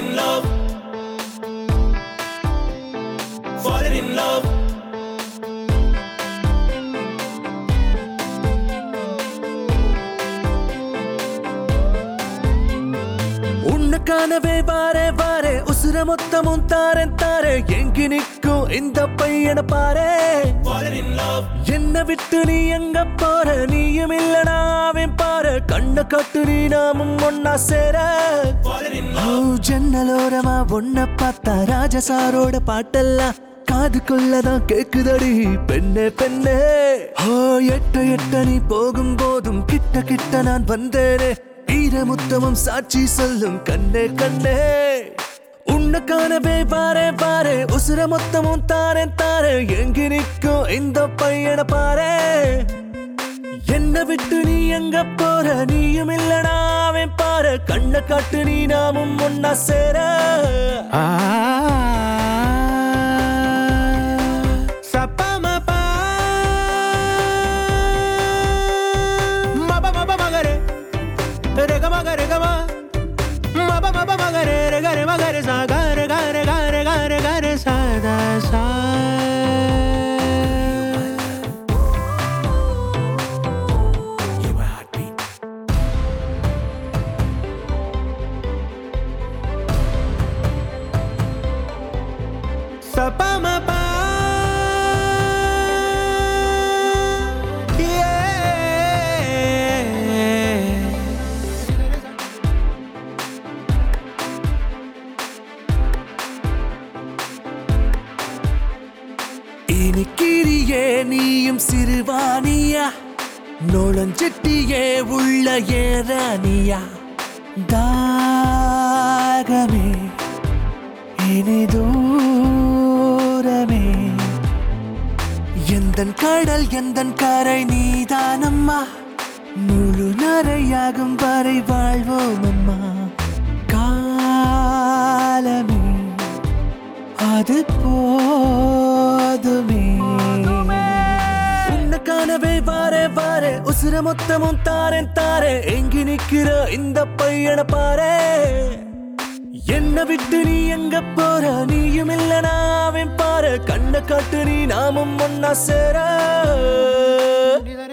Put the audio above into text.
in love. Falling in love. உன்னை காணவே வாரே வாரே உசுர மொத்தமும் தாரேன் தாரே எங்கி நிற்கும் இந்த பையனை பாரு Falling in love. என்ன விட்டு நீ எங்க போற நீயும் இல்லடா அவன் பாரு கண்ணை கட்டு நீ நாமும் ஒன்னா சேர Falling in ஓ love. ஜன்னலோரமா ஒன்ன பார்த்தா ராஜசாரோட பாட்டெல்லாம் காதுக்குள்ளதான் கேக்குதடி பெண்ணே பெண்ணே ஓ எட்ட எட்ட நீ போகும் போதும் கிட்ட கிட்ட நான் வந்தேனே ஈரமுத்தமும் சாட்சி சொல்லும் கண்ணே கண்ணே உன்னை காணவே பாரு பாரு உசுர மொத்தமும் தாரேன் தாரே எங்கி நிற்கும் இந்த பையனை பாரு என்ன விட்டு நீ எங்க போற நீயும் இல்லடா அவன் பாரு கண்ணை காட்டு நீ நாமும் ஒன்னா சேர Sapamapa. Mapa mapa magare. Rega magare gama. Mapa mapa magare regare magare sa gare gare gare gare gare sa da sa. You a heartbeat. Sapamapa. Yeah. இனிக்கிறியே நீயும் சிறுவாணியா நோளஞ்செட்டியே உள்ள ஏறானியா தாகமே இனி தூரமே எந்தன் கடல் எந்தன் கரை நீதானம்மா முழு நரையாகும் வரை வாழ்வோம் அம்மா காலமே அது போதுமே உன்னை காணவே வாரே வாரே உசுர மொத்தமும் தாரேன் தாரே எங்கி நிக்கிற இந்த பையனை பாரு என்ன விட்டு நீ எங்க போற நீயும் இல்லனா அவன் பாரு கண்ணை காட்டு நீ நாமும் ஒன்னா சேர